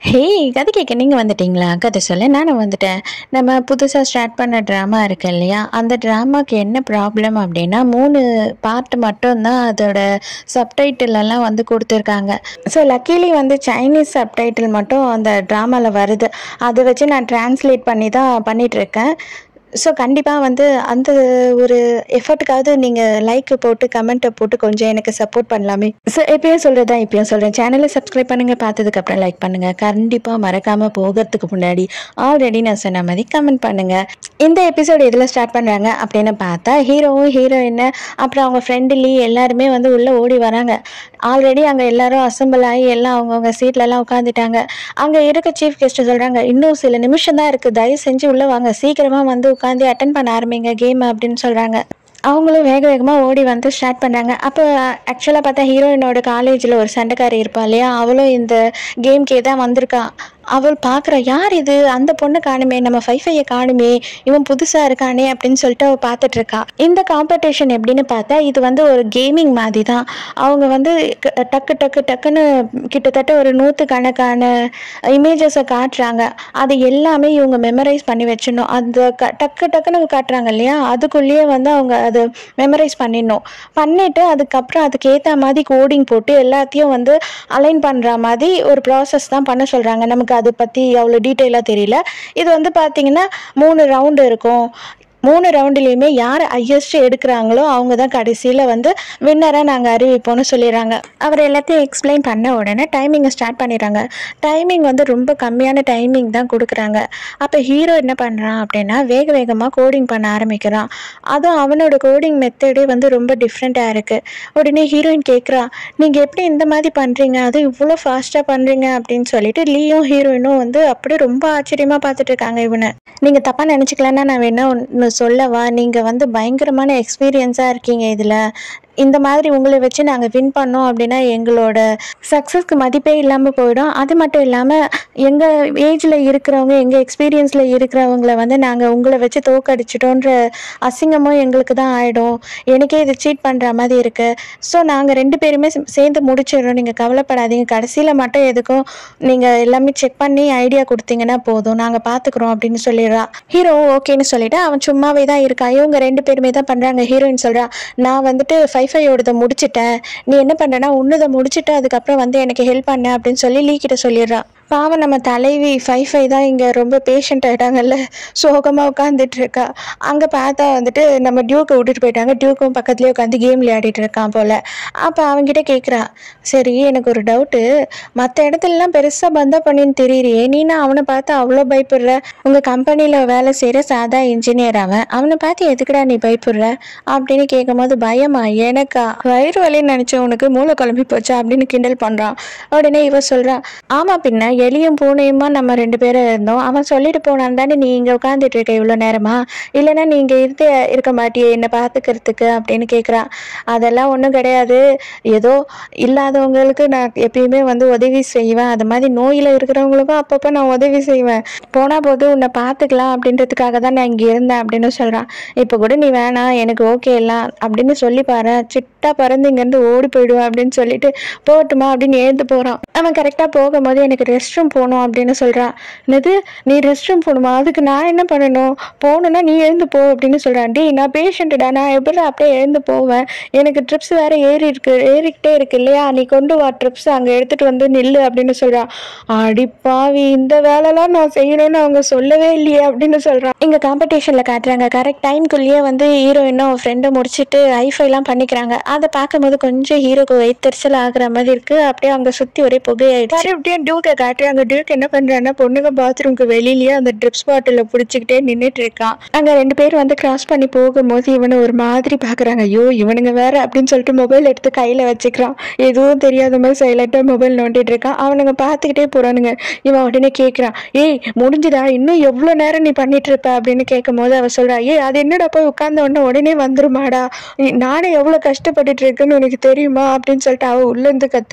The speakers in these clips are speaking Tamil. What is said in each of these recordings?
ஹே கதை கேட்க நீங்கள் வந்துட்டீங்களா கதை சொல்ல நானும் வந்துட்டேன் நம்ம புதுசாக ஸ்டார்ட் பண்ண ட்ராமா இருக்கு இல்லையா அந்த ட்ராமாக்கு என்ன ப்ராப்ளம் அப்படின்னா மூணு பார்ட் மட்டும்தான் அதோட சப்டைட்டில் எல்லாம் வந்து கொடுத்துருக்காங்க ஸோ லக்கிலி வந்து சைனீஸ் சப்டைட்டில் மட்டும் அந்த ட்ராமாவில் வருது அதை வச்சு நான் டிரான்ஸ்லேட் பண்ணி தான் பண்ணிகிட்ருக்கேன் ஸோ கண்டிப்பாக வந்து அந்த ஒரு எஃபர்ட்டுக்காவது நீங்கள் லைக் போட்டு கமெண்ட்டை போட்டு கொஞ்சம் எனக்கு சப்போர்ட் பண்ணலாமே ஸோ எப்பயும் சொல்கிறதா இப்பயும் சொல்கிறேன் சேனலை சப்ஸ்கிரைப் பண்ணுங்கள் பார்த்ததுக்கப்புறம் லைக் பண்ணுங்கள் கண்டிப்பாக மறக்காமல் போகிறதுக்கு முன்னாடி ஆல்ரெடி நான் சொன்ன மாதிரி கமெண்ட் பண்ணுங்கள் இந்த எபிசோடு எதில் ஸ்டார்ட் பண்ணுறாங்க அப்படின்னு பார்த்தா ஹீரோவும் ஹீரோயின் அப்புறம் அவங்க ஃப்ரெண்டு லீ எல்லாருமே வந்து உள்ளே ஓடி வராங்க ஆல்ரெடி அங்கே எல்லாரும் அசம்பிள் ஆகி எல்லாம் அவங்கவுங்க சீட்லலாம் உட்காந்துட்டாங்க அங்கே இருக்க சீஃப் கெஸ்ட்டு சொல்கிறாங்க இன்னும் சில நிமிஷம் தான் இருக்குது தயவு செஞ்சு உள்ளே வாங்க சீக்கிரமாக வந்து உட்காந்து அட்டன் பண்ண ஆரம்பிங்க கேம் அப்படின்னு சொல்கிறாங்க அவங்களும் வேக வேகமாக ஓடி வந்து ஸ்டார்ட் பண்ணாங்க அப்போ ஆக்சுவலாக பார்த்தா ஹீரோயினோட காலேஜில் ஒரு சண்டைக்காரி இருப்பா இல்லையா அவளும் இந்த கேம்க்கே தான் வந்திருக்கா அவள் பார்க்குறா யார் இது அந்த பொண்ணு காணுமே நம்ம ஃபைஃபையை காணுமே இவன் புதுசாக இருக்கானே அப்படின்னு சொல்லிட்டு அவள் பார்த்துட்டு இருக்கா இந்த காம்படிஷன் எப்படின்னு பார்த்தா இது வந்து ஒரு கேமிங் மாதிரி தான் அவங்க வந்து க- டக்கு டக்கு டக்குன்னு கிட்டத்தட்ட ஒரு நூற்றுக்கணக்கான இமேஜஸை காட்டுறாங்க அது எல்லாமே இவங்க மெமரைஸ் பண்ணி வச்சிடணும் அந்த க டக்கு டக்குன்னு காட்டுறாங்க இல்லையா அதுக்குள்ளேயே வந்து அவங்க அதை மெமரைஸ் பண்ணிடணும் பண்ணிட்டு அதுக்கப்புறம் அதுக்கு ஏற்ற மாதிரி கோடிங் போட்டு எல்லாத்தையும் வந்து அலைன் பண்ணுற மாதிரி ஒரு ப்ராசஸ் தான் பண்ண சொல்கிறாங்க நமக்கு அதை பற்றி அவ்வளோ டீட்டெயிலாக தெரியல இது வந்து பார்த்தீங்கன்னா மூணு ரவுண்டு இருக்கும் மூணு ரவுண்டுலேயுமே யார் ஹையஸ்ட் எடுக்கிறாங்களோ அவங்க தான் கடைசியில் வந்து வின்னராக நாங்கள் அறிவிப்போம்னு சொல்லிடுறாங்க அவர் எல்லாத்தையும் எக்ஸ்பிளைன் பண்ண உடனே டைமிங்கை ஸ்டார்ட் பண்ணிடுறாங்க டைமிங் வந்து ரொம்ப கம்மியான டைமிங் தான் கொடுக்குறாங்க அப்போ ஹீரோ என்ன பண்ணுறான் அப்படின்னா வேக வேகமாக கோடிங் பண்ண ஆரம்பிக்கிறான் அதுவும் அவனோட கோடிங் மெத்தடே வந்து ரொம்ப டிஃப்ரெண்ட்டாக இருக்குது உடனே ஹீரோயின் கேட்குறா நீங்கள் எப்படி இந்த மாதிரி பண்ணுறீங்க அது இவ்வளோ ஃபாஸ்ட்டாக பண்ணுறீங்க அப்படின்னு சொல்லிட்டு லீயும் ஹீரோயினும் வந்து அப்படியே ரொம்ப ஆச்சரியமாக பார்த்துட்டு இருக்காங்க இவனை நீங்கள் தப்பாக நினச்சிக்கலன்னா நான் வேணா ஒன்று சொல்லவா நீங்கள் வந்து பயங்கரமான எக்ஸ்பீரியன்ஸாக இருக்கீங்க இதில் இந்த மாதிரி உங்களை வச்சு நாங்கள் வின் பண்ணோம் அப்படின்னா எங்களோட சக்ஸஸ்க்கு மதிப்பே இல்லாமல் போயிடும் அது மட்டும் இல்லாமல் எங்கள் ஏஜில் இருக்கிறவங்க எங்கள் எக்ஸ்பீரியன்ஸில் இருக்கிறவங்கள வந்து நாங்கள் உங்களை வச்சு தோக்கடிச்சிட்டோன்ற அசிங்கமும் எங்களுக்கு தான் ஆகிடும் எனக்கே இது சீட் பண்ணுற மாதிரி இருக்குது ஸோ நாங்கள் ரெண்டு பேருமே சே- சேர்ந்து முடிச்சிடுறோம் நீங்கள் கவலைப்படாதீங்க கடைசியில் மட்டும் எதுக்கும் நீங்கள் எல்லாமே செக் பண்ணி ஐடியா கொடுத்தீங்கன்னா போதும் நாங்கள் பார்த்துக்குறோம் அப்படின்னு சொல்லிடுறா ஹீரோ ஓகேன்னு சொல்லிட்டு அவன் சும்மாவே தான் இருக்கான் இவங்க ரெண்டு பேருமே தான் பண்ணுறாங்க ஹீரோயின் சொல்கிறா நான் வந்துட்டு ஃபைஃபையோடதை முடிச்சிட்டேன் நீ என்ன பண்ணுறனா உன்னதை முடிச்சிட்டு அதுக்கப்புறம் வந்து எனக்கு ஹெல்ப் பண்ண அப்படின்னு சொல்லி லீ கிட்ட சொல்லிடுறா பாவம் நம்ம தலைவி ஃபைஃபை தான் இங்கே ரொம்ப பேஷண்ட் ஆகிட்டாங்கல்ல சோகமாக உட்காந்துட்டு இருக்கா அங்கே பார்த்தா வந்துட்டு நம்ம டியூக்கை விட்டுட்டு போயிட்டாங்க டியூக்கும் பக்கத்துலேயே உட்காந்து கேம் விளையாடிட்டு இருக்கான் போல் அப்போ அவன்கிட்ட கேட்குறா சரி எனக்கு ஒரு டவுட்டு மற்ற இடத்துலலாம் பெருசாக பந்தா பண்ணின்னு தெரியறியே நீனா அவனை பார்த்து அவ்வளோ பயப்படுற உங்கள் கம்பெனியில் வேலை செய்கிற சாதா இன்ஜினியர் அவன் அவனை பார்த்து எதுக்குடா நீ பயப்படுற அப்படின்னு கேட்கும்போது பயமா எனக்கா வயிறு வலின்னு நினச்ச உனக்கு மூளை குழம்பி போச்சா அப்படின்னு கிண்டல் பண்ணுறான் உடனே இவ சொல்றா ஆமா பின்ன எலியும் பூனையுமா நம்ம ரெண்டு பேரும் இருந்தோம் அவன் சொல்லிட்டு போனான் தானே நீ இங்கே உட்காந்துட்டு இருக்க இவ்வளோ நேரமா இல்லைன்னா நீ இங்கே இருந்து இருக்க மாட்டியே என்னை பார்த்துக்கிறதுக்கு அப்படின்னு கேட்குறா அதெல்லாம் ஒன்றும் கிடையாது ஏதோ இல்லாதவங்களுக்கு நான் எப்பயுமே வந்து உதவி செய்வேன் அது மாதிரி நோயில் இருக்கிறவங்களுக்கும் அப்பப்போ நான் உதவி செய்வேன் போனா போது உன்னை பார்த்துக்கலாம் அப்படின்றதுக்காக தான் நான் இங்கே இருந்தேன் அப்படின்னு சொல்கிறான் இப்போ கூட நீ வேணாம் எனக்கு ஓகே எல்லாம் அப்படின்னு சொல்லி பாரு சிட்டா பறந்து இங்கேருந்து ஓடி போயிடுவேன் அப்படின்னு சொல்லிட்டு போகட்டுமா அப்படின்னு எழுந்து போகிறான் அவன் கரெக்டாக போகும்போது எனக்கு ரெஸ்ட் ரூம் போகணும் அப்படின்னு சொல்கிறான் என்னது நீ ரெஸ்ட் ரூம் போகணுமா அதுக்கு நான் என்ன பண்ணணும் போகணுன்னா நீ எழுந்து போ அப்படின்னு சொல்கிறான் டேய் நான் பேஷண்ட்டுடா நான் எப்படி அப்படியே எழுந்து போவேன் எனக்கு ட்ரிப்ஸ் வேற ஏறி இருக்கு ஏறிக்கிட்டே இருக்கு இல்லையா நீ கொண்டு வா ட்ரிப்ஸ் அங்கே எடுத்துட்டு வந்து நில்லு அப்படின்னு சொல்கிறான் அடி பாவி இந்த வேலைலாம் நான் செய்யணும்னு அவங்க சொல்லவே இல்லையே அப்படின்னு சொல்கிறான் இங்கே காம்படிஷனில் காட்டுறாங்க கரெக்ட் டைம்குள்ளேயே வந்து ஹீரோயினும் அவன் ஃப்ரெண்டை முடிச்சுட்டு ஐஃபைலாம் பண்ணிக்கிறாங்க அதை பார்க்கும்போது கொஞ்சம் ஹீரோக்கு வயிற்றுச்சல் ஆகுற மாதிரி இருக்கு அப்படியே அங்கே சுற்றி ஒரே புகையாயிடுச்சு மறுபடியும் டியூக்கை காட்டுறாங்க டியூக் என்ன பண்ணுறான்னா பொண்ணுங்க பாத்ரூம்க்கு வெளியிலேயே அந்த ட்ரிப்ஸ் பாட்டிலில் பிடிச்சிக்கிட்டே நின்றுட்டு இருக்கான் அங்கே ரெண்டு பேர் வந்து கிராஸ் பண்ணி போகும்போது இவனை ஒரு மாதிரி பார்க்குறாங்க ஐயோ இவனுங்க வேற அப்படின்னு சொல்லிட்டு மொபைல் எடுத்து கையில் வச்சுக்கிறான் எதுவும் தெரியாத மாதிரி சைலண்டாக மொபைல் நோண்டிட்டு இருக்கான் அவனுங்க பார்த்துக்கிட்டே போகிறானுங்க இவன் உடனே கேட்குறான் ஏய் முடிஞ்சுதா இன்னும் எவ்வளோ நேரம் நீ பண்ணிட்டு இருப்ப அப்படின்னு கேட்கும் போது அவ சொல்றா ஏய் அது என்னடா போய் உட்கார்ந்த உடனே உடனே வந்துருமாடா நீ- நானே எவ்வளோ கஷ்டப்பட்டுட்டு இருக்கேன்னு உனக்கு தெரியுமா அப்படின்னு சொல்லிட்டு அவ உள்ளேருந்து கத்துறா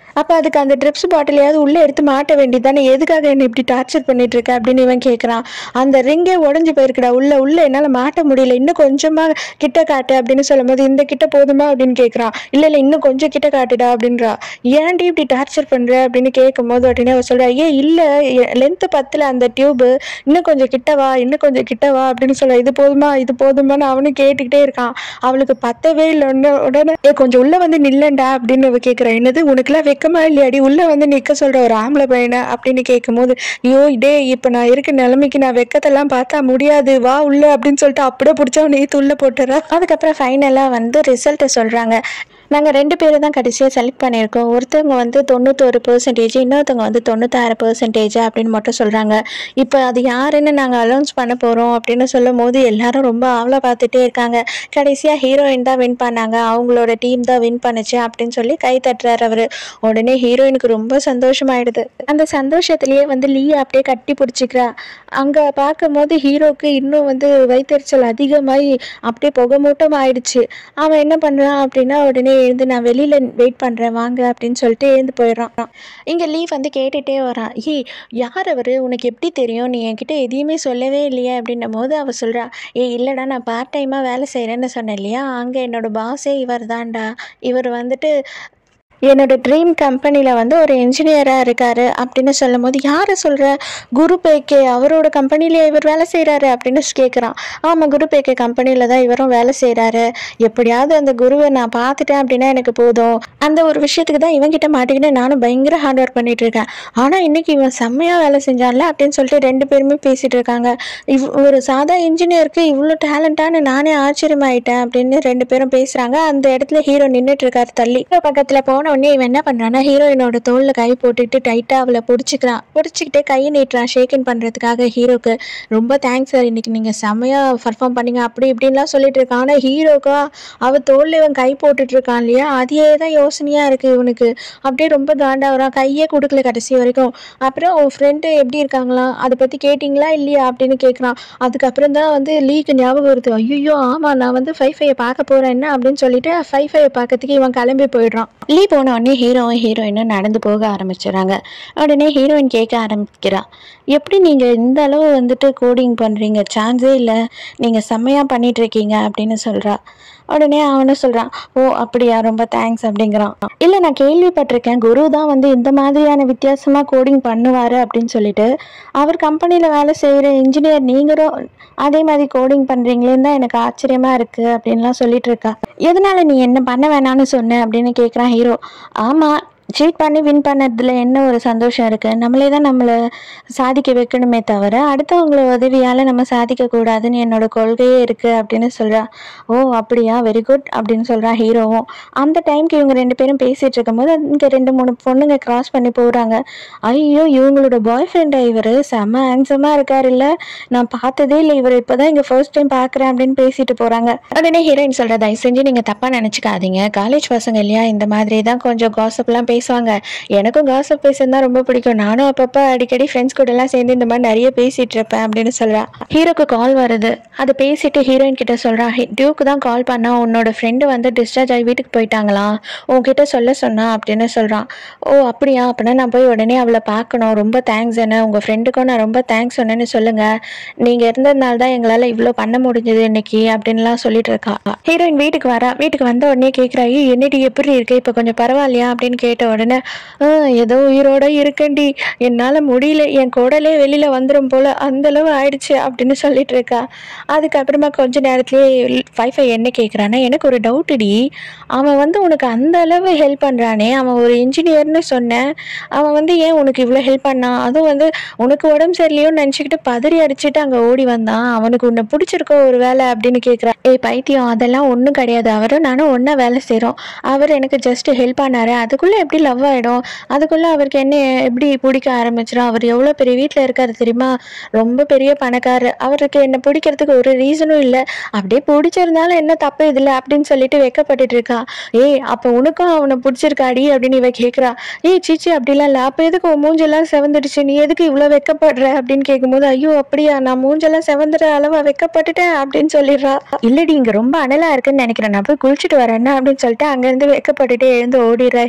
அப்போ அதுக்கு அந்த ட்ரிப்ஸ் பாட்டிலையாவது உள்ளே எடுத்து மாட்ட வேண்டியதானே எதுக்காக என்னை இப்படி டார்ச்சர் பண்ணிட்டு இருக்க அப்படின்னு இவன் கேட்குறான் அந்த ரிங்கே உடஞ்சி போயிருக்குடா உள்ள உள்ள என்னால் மாட்ட முடியல இன்னும் கொஞ்சமாக கிட்ட காட்டு அப்படின்னு சொல்லும்போது இந்த கிட்ட போதுமா அப்படின்னு கேட்குறான் இல்லை இல்லை இன்னும் கொஞ்சம் கிட்ட காட்டுடா அப்படின்றா ஏன்டி இப்படி டார்ச்சர் பண்ணுற அப்படின்னு கேட்கும்போது உடனே அவ சொல்கிறா ஏ இல்லை லென்த்து பத்தில் அந்த டியூபு இன்னும் கொஞ்சம் கிட்ட வா இன்னும் கொஞ்சம் கிட்ட வா அப்படின்னு சொல்ல இது போதுமா இது போதுமான்னு அவனும் கேட்டுக்கிட்டே இருக்கான் அவளுக்கு பத்தவே இல்லை உடனே உடனே ஏ கொஞ்சம் உள்ளே வந்து நில்லண்டா அப்படின்னு அவ கேட்குறா என்னது உனக்குலாம் வெக்கமா இல்லையாடி உள்ளே வந்து நிற்க சொல்கிற ஒரு ஆம்பளை பையனை அப்படின்னு கேட்கும்போது ஐயோ இதே இப்போ நான் இருக்க நிலைமைக்கு நான் வெக்கத்தெல்லாம் பார்த்தா முடியாது வா உள்ள அப்படின்னு சொல்லிட்டு அப்படியே பிடிச்சா நேற்று உள்ளே போட்டுறா அதுக்கப்புறம் ஃபைனலாக வந்து ரிசல்ட்டை சொல்கிறாங்க நாங்கள் ரெண்டு பேரும் தான் கடைசியாக செலக்ட் பண்ணியிருக்கோம் ஒருத்தவங்க வந்து தொண்ணூத்தொரு பெர்சன்டேஜ் இன்னொருத்தவங்க வந்து தொண்ணூத்தாறு பெர்சன்டேஜ் அப்படின்னு மட்டும் சொல்கிறாங்க இப்போ அது யாருன்னு நாங்கள் அலௌன்ஸ் பண்ண போகிறோம் அப்படின்னு சொல்லும் போது எல்லாரும் ரொம்ப ஆவலாக பார்த்துட்டே இருக்காங்க கடைசியாக ஹீரோயின் தான் வின் பண்ணாங்க அவங்களோட டீம் தான் வின் பண்ணுச்சு அப்படின்னு சொல்லி கை தட்டுறாரு அவர் உடனே ஹீரோயினுக்கு ரொம்ப சந்தோஷமாயிடுது அந்த சந்தோஷத்துலேயே வந்து லீ அப்படியே கட்டி பிடிச்சிக்கிறா அங்கே பார்க்கும்போது ஹீரோக்கு இன்னும் வந்து வயிற்றுச்சல் அதிகமாகி அப்படியே புகை மூட்டம் ஆயிடுச்சு அவன் என்ன பண்ணுறான் அப்படின்னா உடனே எழுந்து நான் வெளியில் வெயிட் பண்ணுறேன் வாங்க அப்படின்னு சொல்லிட்டு எழுந்து போயிடுறான் இங்கே லீவ் வந்து கேட்டுகிட்டே வரான் ஏய் யார் அவர் உனக்கு எப்படி தெரியும் நீ என்கிட்ட எதையுமே சொல்லவே இல்லையே அப்படின்னும் போது அவள் சொல்கிறா ஏய் இல்லைடா நான் பார்ட் டைமாக வேலை செய்கிறேன்னு சொன்னேன் இல்லையா அங்கே என்னோட பாஸே இவர் தான்டா இவர் வந்துட்டு என்னோட ட்ரீம் கம்பெனியில் வந்து ஒரு இன்ஜினியராக இருக்கார் அப்படின்னு சொல்லும் போது யாரை சொல்கிற குரு பேக்கே அவரோட கம்பெனிலேயே இவர் வேலை செய்கிறாரு அப்படின்னு கேட்குறான் ஆமாம் குரு பேக்கே கம்பெனியில் தான் இவரும் வேலை செய்கிறாரு எப்படியாவது அந்த குருவை நான் பார்த்துட்டேன் அப்படின்னா எனக்கு போதும் அந்த ஒரு விஷயத்துக்கு தான் இவங்கிட்ட மாட்டிக்கிட்டு நானும் பயங்கர ஹார்ட் ஒர்க் பண்ணிட்டு இருக்கேன் ஆனால் இன்னைக்கு இவன் செம்மையாக வேலை செஞ்சான்ல அப்படின்னு சொல்லிட்டு ரெண்டு பேருமே பேசிகிட்டு இருக்காங்க இவ் ஒரு சாதா இன்ஜினியருக்கு இவ்வளோ டேலண்டான நானே ஆச்சரியமாயிட்டேன் அப்படின்னு ரெண்டு பேரும் பேசுகிறாங்க அந்த இடத்துல ஹீரோ நின்றுட்டு இருக்காரு தள்ளி ஹீரோ பக்கத்தில் போன உடனே இவன் என்ன பண்ணுறான்னா ஹீரோயினோட தோளில் கை போட்டுக்கிட்டு டைட்டாக அவளை பிடிச்சிக்கிறான் பிடிச்சிக்கிட்டே கையை நீட்டுறான் ஷேக்கன் பண்ணுறதுக்காக ஹீரோக்கு ரொம்ப தேங்க்ஸ் சார் இன்னைக்கு நீங்கள் செம்மையாக பர்ஃபார்ம் பண்ணீங்க அப்படி இப்படின்லாம் சொல்லிட்டு இருக்கான் ஆனால் ஹீரோக்கா அவள் தோளில் இவன் கை போட்டுட்டு இருக்கான் இல்லையா அதையே தான் யோசனையாக இருக்குது இவனுக்கு அப்படியே ரொம்ப காண்டாகிறான் கையே கொடுக்கல கடைசி வரைக்கும் அப்புறம் உன் ஃப்ரெண்டு எப்படி இருக்காங்களா அதை பற்றி கேட்டிங்களா இல்லையா அப்படின்னு கேட்குறான் அதுக்கப்புறம் தான் வந்து லீக்கு ஞாபகம் வருது ஐயோ ஆமாம் நான் வந்து ஃபைவ் ஃபைவ் பார்க்க போகிறேன் என்ன அப்படின்னு சொல்லிட்டு ஃபைவ் ஃபைவ் பார்க்கறதுக்கு இவன் கிளம்பி போயிடுறான் லீ போன உடனே ஹீரோவும் ஹீரோயினும் நடந்து போக ஆரம்பிச்சிடுறாங்க உடனே ஹீரோயின் கேட்க ஆரம்பிக்கிறா எப்படி நீங்கள் இந்த அளவு வந்துட்டு கோடிங் பண்ணுறீங்க சான்ஸே இல்லை நீங்கள் செம்மையாக பண்ணிட்டு இருக்கீங்க அப்படின்னு சொல்கிறா உடனே அவனும் சொல்கிறான் ஓ அப்படியா ரொம்ப தேங்க்ஸ் அப்படிங்கிறான் இல்லை நான் கேள்விப்பட்டிருக்கேன் குரு தான் வந்து இந்த மாதிரியான வித்தியாசமாக கோடிங் பண்ணுவார் அப்படின்னு சொல்லிட்டு அவர் கம்பெனியில் வேலை செய்கிற இன்ஜினியர் நீங்களும் அதே மாதிரி கோடிங் பண்ணுறீங்களேன்னு தான் எனக்கு ஆச்சரியமாக இருக்குது அப்படின்லாம் சொல்லிட்டு இருக்கா எதனால நீ என்ன பண்ண வேணாம்னு சொன்ன அப்படின்னு கேட்குறான் ஹீரோ ஆமாம் சீட் பண்ணி வின் பண்ணதுல என்ன ஒரு சந்தோஷம் இருக்குது நம்மளே தான் நம்மளை சாதிக்க வைக்கணுமே தவிர அடுத்தவங்கள உதவியால் நம்ம சாதிக்கக்கூடாதுன்னு என்னோட கொள்கையே இருக்குது அப்படின்னு சொல்கிறா ஓ அப்படியா வெரி குட் அப்படின்னு சொல்கிறான் ஹீரோவும் அந்த டைம்க்கு இவங்க ரெண்டு பேரும் பேசிகிட்டு இருக்கும்போது இங்கே ரெண்டு மூணு பொண்ணுங்க கிராஸ் பண்ணி போகிறாங்க ஐயோ இவங்களோட பாய் ஃப்ரெண்டா இவர் செம்ம ஹேண்ட்ஸமாக இருக்கார் இல்லை நான் பார்த்ததே இல்லை இவர் இப்போ தான் இங்கே ஃபர்ஸ்ட் டைம் பார்க்குறேன் அப்படின்னு பேசிட்டு போகிறாங்க உடனே ஹீரோயின் சொல்கிறா தயவு செஞ்சு நீங்கள் தப்பாக நினச்சிக்காதீங்க காலேஜ் பசங்க இல்லையா இந்த மாதிரி தான் கொஞ்சம் காசப்லாம் பேசுவாங்க எனக்கும் காசப் பேசுறது தான் ரொம்ப பிடிக்கும் நானும் அப்பப்போ அடிக்கடி ஃப்ரெண்ட்ஸ் கூட எல்லாம் சேர்ந்து இந்த மாதிரி நிறைய பேசிட்டு இருப்பேன் அப்படின்னு சொல்றா ஹீரோக்கு கால் வருது அதை பேசிட்டு ஹீரோயின் கிட்ட சொல்றா டியூக்கு தான் கால் பண்ணா உன்னோட ஃப்ரெண்டு வந்து டிஸ்சார்ஜ் ஆகி வீட்டுக்கு போயிட்டாங்களாம் உன்கிட்ட சொல்ல சொன்னா அப்படின்னு சொல்றான் ஓ அப்படியா அப்படின்னா நான் போய் உடனே அவளை பார்க்கணும் ரொம்ப தேங்க்ஸ் என்ன உங்க ஃப்ரெண்டுக்கும் நான் ரொம்ப தேங்க்ஸ் சொன்னேன்னு சொல்லுங்க நீங்க இருந்ததுனால தான் எங்களால இவ்வளோ பண்ண முடிஞ்சது இன்னைக்கு அப்படின்லாம் சொல்லிட்டு இருக்கா ஹீரோயின் வீட்டுக்கு வரா வீட்டுக்கு வந்த உடனே கேட்குறா ஐயோ என்னடி எப்படி இருக்கு இப்போ கொஞ்சம் பரவாயில்லையா அப்படின்னு கேட்ட உடனே "ஆ, ஏதோ உயிரோட இருக்கேன்டி என்னால் முடியல என் குடலே வெளியில் வந்துடும் போல அந்த அளவு ஆயிடுச்சு அப்படின்னு சொல்லிட்டு இருக்கா அதுக்கப்புறமா கொஞ்ச நேரத்துலேயே ஃபைவ் ஃபைவ் என்ன கேட்குறான்னா எனக்கு ஒரு டவுட்டுடி அவன் வந்து உனக்கு அந்த அளவு ஹெல்ப் பண்ணுறானே அவன் ஒரு இன்ஜினியர்னு சொன்னேன் அவன் வந்து ஏன் உனக்கு இவ்வளோ ஹெல்ப் பண்ணான் அதுவும் வந்து உனக்கு உடம்பு சரியில்லையோன்னு நினச்சிக்கிட்டு பதறி அடிச்சுட்டு அங்கே ஓடி வந்தான் அவனுக்கு உன்னை பிடிச்சிருக்கோ ஒரு வேலை அப்படின்னு கேட்குறான் ஏய் பைத்தியம் அதெல்லாம் ஒன்றும் கிடையாது அவரும் நானும் ஒன்றா வேலை செய்கிறோம் அவர் எனக்கு ஜஸ்ட் ஹெல்ப் பண்ணாரு அதுக்குள்ளே எப்படி லவ் ஆகிடும் அதுக்குள்ளே அவருக்கு என்ன எப்படி பிடிக்க ஆரம்பிச்சிடும் அவர் எவ்வளோ பெரிய வீட்டில் இருக்காரு தெரியுமா ரொம்ப பெரிய பணக்காரர் அவருக்கு என்னை பிடிக்கிறதுக்கு ஒரு ரீசனும் இல்லை அப்படியே பிடிச்சிருந்தாலும் என்ன தப்பு இதில் அப்படின்னு சொல்லிட்டு வெக்கப்பட்டுட்டு இருக்கா ஏய் அப்போ உனக்கும் அவனை பிடிச்சிருக்காடி அப்படின்னு இவ கேட்குறா ஏய் சீச்சி அப்படிலாம் இல்லை அப்போ எதுக்கு உன் மூஞ்செல்லாம் செவந்துடுச்சு நீ எதுக்கு இவ்வளோ வெக்கப்படுற அப்படின்னு கேட்கும்போது ஐயோ அப்படியா நான் மூஞ்செல்லாம் செவந்துற அளவா வெக்கப்பட்டுட்டேன் அப்படின்னு சொல்லிடுறா இல்லடி இங்கே ரொம்ப அனலாக இருக்குன்னு நினைக்கிறேன் நான் போய் குளிச்சுட்டு வரேன்னா அப்படின்னு சொல்லிட்டு அங்கேருந்து வெக்கப்பட்டுட்டே எழுந்து ஓடிடுறா ஹீரோயின்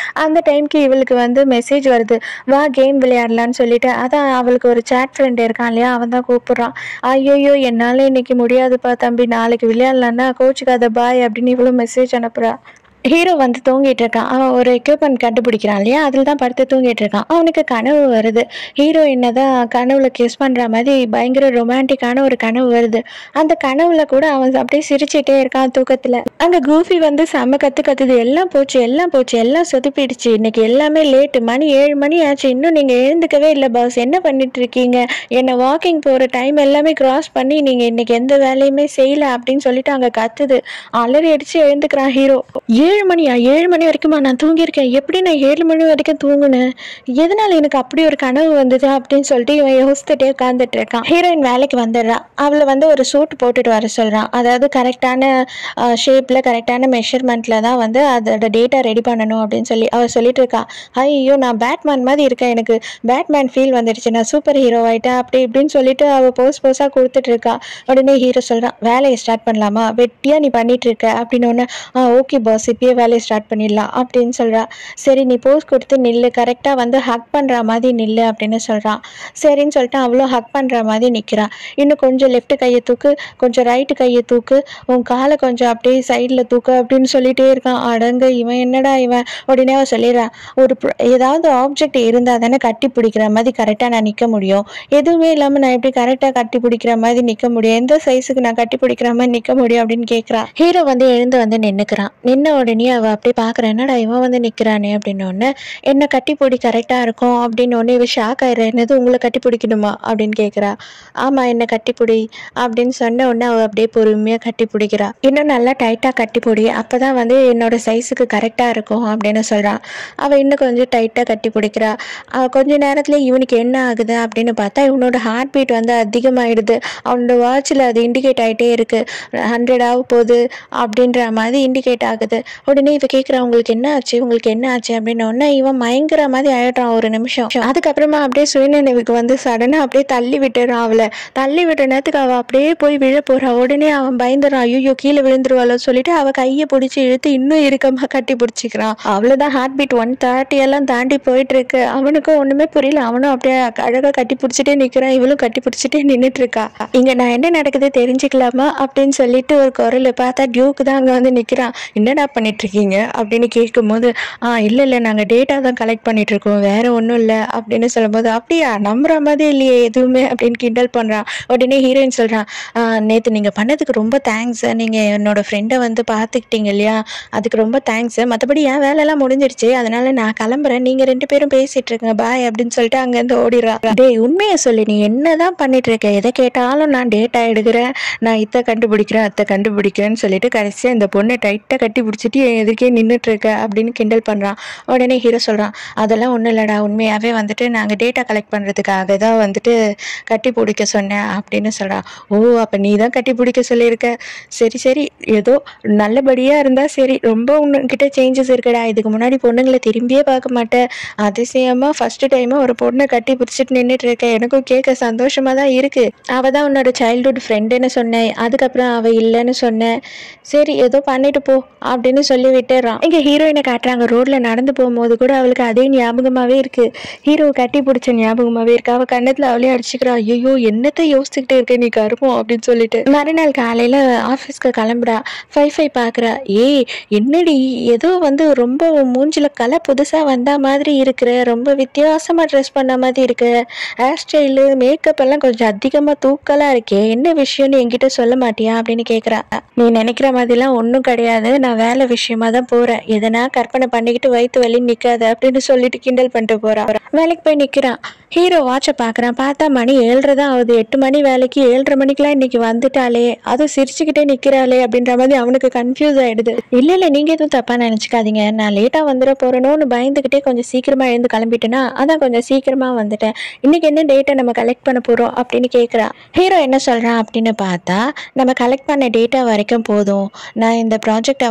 அந்த டைம்க்கு இவளுக்கு வந்து மெசேஜ் வருது வா கேம் விளையாடலான்னு சொல்லிட்டு அதான் அவளுக்கு ஒரு சேட் ஃப்ரெண்ட் இருக்கான் இல்லையா அவன் தான் கூப்பிட்றான் ஐயோயோ என்னால் இன்னைக்கு முடியாதுப்பா தம்பி நாளைக்கு விளையாடலான்னா கோச்சுக்காத பாய் அப்படின்னு இவ்வளோ மெசேஜ் அனுப்புகிறா ஹீரோ வந்து தூங்கிட்டு இருக்கான் அவன் ஒரு எக்யூப்மெண்ட் கண்டுபிடிக்கிறான் இல்லையா அதில் தான் படுத்து தூங்கிட்டு இருக்கான் அவனுக்கு கனவு வருது ஹீரோயினை தான் கனவுல கிஸ் பண்ணுற மாதிரி பயங்கர ரொமான்டிக்கான ஒரு கனவு வருது அந்த கனவுல கூட அவன் அப்படியே சிரிச்சிட்டே இருக்கான் தூக்கத்தில் அங்கே கூஃபி வந்து செம்ம கற்று கத்துது எல்லாம் போச்சு எல்லாம் போச்சு எல்லாம் சொதுப்பிடுச்சு இன்னைக்கு எல்லாமே லேட்டு மணி ஏழு மணி ஆச்சு இன்னும் நீங்கள் எழுந்துக்கவே இல்லை பாஸ் என்ன பண்ணிட்டு இருக்கீங்க என்னை வாக்கிங் போகிற டைம் எல்லாமே கிராஸ் பண்ணி நீங்கள் இன்னைக்கு எந்த வேலையுமே செய்யல அப்படின்னு சொல்லிட்டு அங்கே கத்துது அலறி அடிச்சு எழுந்துக்கிறான் ஹீரோ ஏழு மணியா ஏழு மணி வரைக்குமா நான் தூங்கியிருக்கேன் எப்படி நான் ஏழு மணி வரைக்கும் தூங்குனேன் எதனால எனக்கு அப்படி ஒரு கனவு வந்தது அப்படின்னு சொல்லிட்டு இவன் யோசித்துட்டே உட்காந்துட்டு இருக்கான் ஹீரோயின் வேலைக்கு வந்துடுறா அவளை வந்து ஒரு சூட் போட்டுட்டு வர சொல்கிறான் அதாவது கரெக்டான ஷேப்பில் கரெக்டான மெஷர்மெண்ட்டில் தான் வந்து அதோட டேட்டா ரெடி பண்ணணும் அப்படின்னு சொல்லி அவள் சொல்லிட்டு இருக்கா ஐயோ நான் பேட்மேன் மாதிரி இருக்கேன் எனக்கு பேட்மேன் ஃபீல் வந்துடுச்சு நான் சூப்பர் ஹீரோ ஆயிட்டேன் அப்படி இப்படின்னு சொல்லிட்டு அவள் போஸ் போஸாக கொடுத்துட்டு இருக்கா உடனே ஹீரோ சொல்கிறான் வேலையை ஸ்டார்ட் பண்ணலாமா வெட்டியாக நீ பண்ணிட்டு இருக்க அப்படின்னு ஒன்று ஆ ஓகே பாஸ் இப்பயே வேலையை ஸ்டார்ட் பண்ணிடலாம் அப்படின்னு சொல்கிறா சரி நீ போஸ் கொடுத்து நில்லு கரெக்டாக வந்து ஹக் பண்ணுற மாதிரி நில்லு அப்படின்னு சொல்கிறான் சரின்னு சொல்லிட்டு அவ்வளோ ஹக் பண்ணுற மாதிரி நிற்கிறா இன்னும் கொஞ்சம் லெஃப்ட் கையை தூக்கு கொஞ்சம் ரைட்டு கையை தூக்கு உன் காலை கொஞ்சம் அப்படியே சைடில் தூக்கு அப்படின்னு சொல்லிட்டே இருக்கான் அடங்க இவன் என்னடா இவன் உடனே அவன் சொல்லிடுறான் ஒரு pro- ஏதாவது ஆப்ஜெக்ட் இருந்தால் தானே கட்டி பிடிக்கிற மாதிரி கரெக்டாக நான் நிற்க முடியும் எதுவுமே இல்லாமல் நான் எப்படி கரெக்டாக கட்டி பிடிக்கிற மாதிரி நிற்க முடியும் எந்த சைஸுக்கு நான் கட்டி பிடிக்கிற மாதிரி நிற்க முடியும் அப்படின்னு கேட்குறான் ஹீரோ வந்து எழுந்து வந்து நின்றுக்கிறான் நின்ன உடனே அவள் அப்படியே பார்க்குறேன் என்னடா இவன் வந்து நிற்கிறானே அப்படின்னு ஒன்று என்ன கட்டி பிடி கரெக்டாக இருக்கும் அப்படின்னு ஒன்று இவ ஷாக் ஆயிடுற என்னது உங்களை கட்டி பிடிக்கணுமா அப்படின்னு கேட்குறா ஆமாம் என்ன கட்டி பிடி அப்படின்னு சொன்ன உடனே அவள் அப்படியே பொறுமையாக கட்டி பிடிக்கிறா இன்னும் நல்லா டைட்டாக கட்டி பிடி அப்போ தான் வந்து என்னோட சைஸுக்கு கரெக்டாக இருக்கும் அப்படின்னு சொல்கிறான் அவள் இன்னும் கொஞ்சம் டைட்டாக கட்டி பிடிக்கிறா அவள் கொஞ்ச நேரத்தில் இவனுக்கு என்ன ஆகுது அப்படின்னு பார்த்தா இவனோட ஹார்ட் பீட் வந்து அதிகமாகிடுது அவனோட வாட்சில் அது இண்டிகேட் ஆகிட்டே இருக்குது ஹண்ட்ரட் ஆக போகுது அப்படின்ற மாதிரி இண்டிகேட் ஆகுது உடனே இவ கேட்குறா உங்களுக்கு என்ன ஆச்சு உங்களுக்கு என்ன ஆச்சு அப்படின்னு உடனே இவன் மயங்குற மாதிரி ஆயிடுறான் ஒரு நிமிஷம் அதுக்கப்புறமா அப்படியே சுயநினைவுக்கு வந்து சடனாக அப்படியே தள்ளி விட்டுறான் அவளை தள்ளி விட்ட நேரத்துக்கு அவள் அப்படியே போய் விழ போறா உடனே அவன் பயந்துறான் ஐயோ கீழே விழுந்துருவாளோ சொல்லிட்டு அவள் கையை பிடிச்சி இழுத்து இன்னும் இறுக்கமாக கட்டி பிடிச்சிக்கிறான் அவ்வளோதான் ஹார்ட் பீட் ஒன் தேர்ட்டி எல்லாம் தாண்டி போயிட்டு இருக்கு அவனுக்கும் ஒன்றுமே புரியல அவனும் அப்படியே அழகாக கட்டி பிடிச்சிட்டே நிற்கிறான் இவளும் கட்டி பிடிச்சிட்டே நின்றுட்டு இருக்கா இங்கே நான் என்ன நடக்குது தெரிஞ்சுக்கலாமா அப்படின்னு சொல்லிட்டு ஒரு குரல் பார்த்தா டியூக்கு தான் அங்கே வந்து நிற்கிறான் என்னடா பண்ணிட்டு இருக்கீங்க அப்படின்னு கேட்கும்போது ஆ இல்லை இல்லை நாங்கள் டேட்டா தான் கலெக்ட் பண்ணிட்டு இருக்கோம் வேற ஒன்றும் இல்லை அப்படின்னு சொல்லும்போது அப்படியா நம்புற மாதிரி இல்லையே எதுவுமே அப்படின்னு கிண்டல் பண்ணுறான் உடனே ஹீரோயின் சொல்கிறான் நேற்று நீங்கள் பண்ணதுக்கு ரொம்ப தேங்க்ஸ் நீங்கள் என்னோட ஃப்ரெண்டை வந்து பார்த்துக்கிட்டீங்க இல்லையா அதுக்கு ரொம்ப தேங்க்ஸ் மற்றபடி என் வேலையெல்லாம் முடிஞ்சிருச்சு அதனால நான் கிளம்புறேன் நீங்கள் ரெண்டு பேரும் பேசிட்டு இருங்க பாய் அப்படின்னு சொல்லிட்டு அங்கேருந்து ஓடிடுறா டேய் உண்மையை சொல்லி நீ என்னதான் பண்ணிட்டு இருக்க எதை கேட்டாலும் நான் டேட்டா எடுக்கிறேன் நான் இத்தை கண்டுபிடிக்கிறேன் அத்தை கண்டுபிடிக்கிறேன்னு சொல்லிட்டு கடைசியாக இந்த பொண்ணை டைட்டாக கட்டி பிடிச்சிட்டு என் எதிர்க்கே நின்றுட்டு இருக்க அப்படின்னு கிண்டல் பண்ணுறான் உடனே ஹீரோ சொல்கிறான் அதெல்லாம் ஒன்றும் இல்லைடா உண்மையாகவே வந்துட்டு நாங்கள் டேட்டா கலெக்ட் பண்ணுறதுக்காக தான் வந்துட்டு கட்டி பிடிக்க சொன்னேன் அப்படின்னு சொல்கிறான் ஓ அப்போ நீ தான் கட்டி பிடிக்க சொல்லியிருக்க சரி சரி ஏதோ நல்லபடியாக இருந்தால் சரி ரொம்ப உன்கிட்ட சேஞ்சஸ் இருக்குடா இதுக்கு முன்னாடி பொண்ணுங்களை திரும்பியே பார்க்க மாட்டேன் அதிசயமாக ஃபஸ்ட்டு டைமாக ஒரு பொண்ணை கட்டி பிடிச்சிட்டு நின்றுட்டு இருக்கேன் எனக்கும் கேட்க சந்தோஷமாக தான் இருக்குது அவள் தான் உன்னோட சைல்ட்ஹுட் ஃப்ரெண்டுன்னு சொன்னேன் அதுக்கப்புறம் அவள் இல்லைன்னு சொன்னேன் சரி ஏதோ பண்ணிட்டு போ அப்படின்னு சொல்லி விட்டுறான் இங்கே ஹீரோயினை காட்டுறாங்க ரோட்டில் நடந்து போகும்போது கூட அவளுக்கு அதே ஞாபகமாகவே இருக்குது ஹீரோ கட்டி பிடிச்ச ஞாபகமாகவே இருக்கு அவள் கண்ணத்தில் அவளே அடிச்சுக்கிறா ஐயோ என்னத்தை யோசிச்சுக்கிட்டே இருக்க நீ கருப்போம் அப்படின்னு சொல்லிட்டு மறுநாள் காலையில் ஆஃபீஸ்க்கு கிளம்புறா ஃபை ஃபை பார்க்குறா ஏய் என்னடி ஏதோ வந்து ரொம்ப உன் மூஞ்சில கலை புதுசாக வந்த மாதிரி இருக்கிற ரொம்ப வித்தியாசமாக ட்ரெஸ் பண்ண மாதிரி இருக்கு ஹேர் ஸ்டைலு மேக்கப் எல்லாம் கொஞ்சம் அதிகமாக தூக்கலாக இருக்கே என்ன விஷயம்னு என்கிட்ட சொல்ல மாட்டியா அப்படின்னு கேட்குறா நீ நினைக்கிற மாதிரிலாம் ஒன்றும் கிடையாது நான் வேலை விஷயமா தான் போகிறேன் எதனா கற்பனை பண்ணிக்கிட்டு வயிற்று வலி நிற்காத அப்படின்னு சொல்லிட்டு கிண்டல் பண்ணிட்டு போறா வேலைக்கு போய் நிற்கிறான் ஹீரோ வாட்சை பார்க்குறான் பார்த்தா மணி ஏழரை தான் ஆகுது எட்டு மணி வேலைக்கு ஏழரை மணிக்கெலாம் இன்னைக்கு வந்துட்டாளே அதுவும் சிரிச்சுக்கிட்டே நிற்கிறாளே அப்படின்ற மாதிரி அவனுக்கு கன்ஃபியூஸ் ஆயிடுது இல்லை இல்லை நீங்கள் எதுவும் தப்பாக நினச்சிக்காதீங்க நான் லேட்டாக வந்துட போகிறேனோன்னு பயந்துக்கிட்டே கொஞ்சம் சீக்கிரமாக எழுந்து கிளம்பிட்டேன்னா அதான் கொஞ்சம் சீக்கிரமாக வந்துட்டேன் இன்னைக்கு என்ன டேட்டை நம்ம கலெக்ட் பண்ண போகிறோம் அப்படின்னு கேட்குறா ஹீரோ என்ன சொல்கிறான் அப்படின்னு பார்த்தா நம்ம கலெக்ட் பண்ண டேட்டா வரைக்கும் போதும் நான் இந்த ப்ராஜெக்டை வந்து இதுக்கு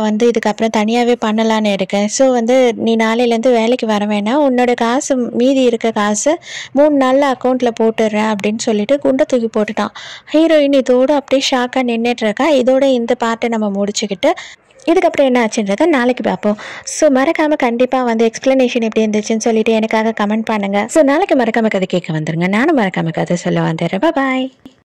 அதுக்கப்புறம் தனியாகவே பண்ணலான்னு இருக்கேன் ஸோ வந்து நீ நாளையிலேருந்து வேலைக்கு வர வேணாம் உன்னோட காசு மீதி இருக்க காசு மூணு நாளில் அக்கௌண்ட்டில் போட்டுடுறேன் அப்படின்னு சொல்லிட்டு குண்டை தூக்கி போட்டுட்டான் ஹீரோயின் இதோட அப்படியே ஷாக்காக நின்றுட்டு இருக்கா இதோட இந்த பார்ட்டை நம்ம முடிச்சுக்கிட்டு இதுக்கப்புறம் என்ன ஆச்சுன்றதை நாளைக்கு பார்ப்போம் ஸோ மறக்காமல் கண்டிப்பாக வந்து எக்ஸ்ப்ளனேஷன் எப்படி இருந்துச்சுன்னு சொல்லிட்டு எனக்காக கமெண்ட் பண்ணுங்கள் ஸோ நாளைக்கு மறக்காம கதை கேட்க வந்துருங்க நானும் மறக்காம கதை சொல்ல வந்துடுறேன் பாய்